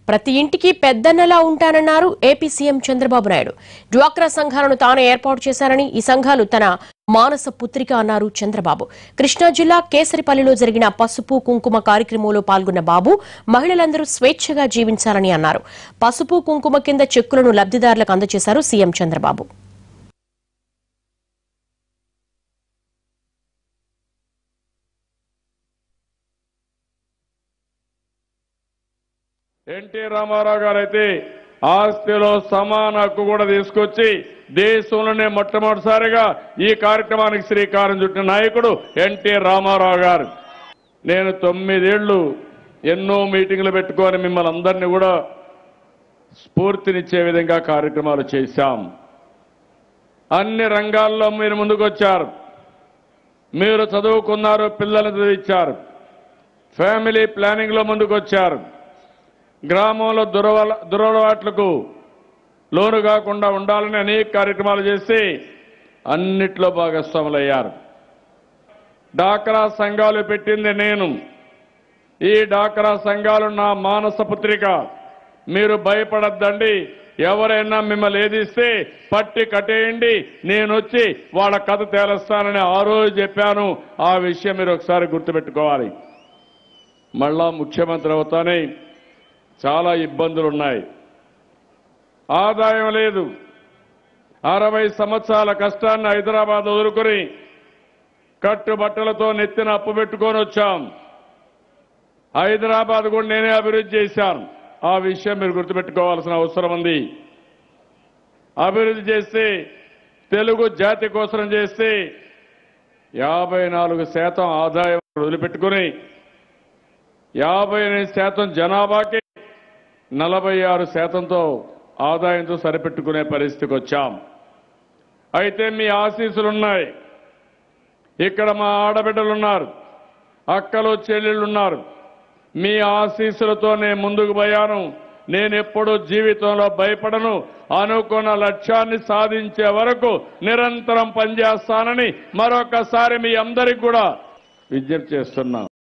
ప్రతి ఇంటికి పెద్దన్నలా ఉంటానన్నారు ఏపీ సీఎం చంద్రబాబు నాయుడు డ్వాక్రా సంఘాలను తాను ఏర్పాటు చేశారని ఈ సంఘాలు తన మానస పుత్రిక అన్నారు చంద్రబాబు కృష్ణా జిల్లా కేసరిపల్లిలో జరిగిన పసుపు కుంకుమ కార్యక్రమంలో పాల్గొన్న బాబు మహిళలందరూ స్వేచ్ఛగా జీవించాలని అన్నారు పసుపు కుంకుమ కింద చెక్కులను లబ్ధిదారులకు అందజేశారు సీఎం చంద్రబాబు ఎన్టీ రామారావు గారు అయితే ఆస్తిలో సమాన హక్కు కూడా తీసుకొచ్చి దేశంలోనే మొట్టమొదటిసారిగా ఈ కార్యక్రమానికి శ్రీకారం చుట్టిన నాయకుడు ఎన్టీ రామారావు గారు నేను తొమ్మిదేళ్లు ఎన్నో మీటింగ్లు పెట్టుకొని మిమ్మల్ని అందరినీ కూడా స్ఫూర్తినిచ్చే విధంగా కార్యక్రమాలు చేశాం అన్ని రంగాల్లో మీరు ముందుకొచ్చారు మీరు చదువుకున్నారు పిల్లల్ని చదివించారు ఫ్యామిలీ ప్లానింగ్లో ముందుకొచ్చారు గ్రామంలో దురవల దురలవాట్లకు లోను కాకుండా ఉండాలని అనేక కార్యక్రమాలు చేసి అన్నిట్లో భాగస్వాములయ్యారు డాక్రా సంఘాలు పెట్టింది నేను ఈ డాక్రా సంఘాలు నా మానస పుత్రిక మీరు భయపడద్దండి ఎవరైనా మిమ్మల్ని ఏదిస్తే పట్టి కట్టేయండి నేను వచ్చి వాళ్ళ కథ తేలుస్తానని ఆ రోజు చెప్పాను ఆ విషయం మీరు ఒకసారి గుర్తుపెట్టుకోవాలి మళ్ళా ముఖ్యమంత్రి అవుతానే చాలా ఇబ్బందులు ఉన్నాయి ఆదాయం లేదు అరవై సంవత్సరాల కష్టాన్ని హైదరాబాద్ వదులుకొని కట్టుబట్టలతో నెత్తిన అప్పు పెట్టుకొని వచ్చాం హైదరాబాద్ కూడా నేనే అభివృద్ధి చేశాను ఆ విషయం మీరు గుర్తుపెట్టుకోవాల్సిన అవసరం ఉంది అభివృద్ధి చేస్తే తెలుగు జాతి కోసం చేస్తే యాభై నాలుగు శాతం ఆదాయం వదిలిపెట్టుకుని యాభై ఎనిమిది శాతం జనాభాకి నలభై ఆరు శాతంతో ఆదాయంతో సరిపెట్టుకునే పరిస్థితికి వచ్చాం అయితే మీ ఆశీస్సులున్నాయి ఇక్కడ మా ఆడబిడ్డలున్నారు అక్కలు చెల్లెళ్ళున్నారు మీ ఆశీస్సులతో నేను ముందుకు పోయాను నేను ఎప్పుడూ జీవితంలో భయపడను అనుకున్న లక్ష్యాన్ని సాధించే వరకు నిరంతరం పనిచేస్తానని మరొకసారి మీ అందరికి కూడా విజ్ఞప్తి చేస్తున్నా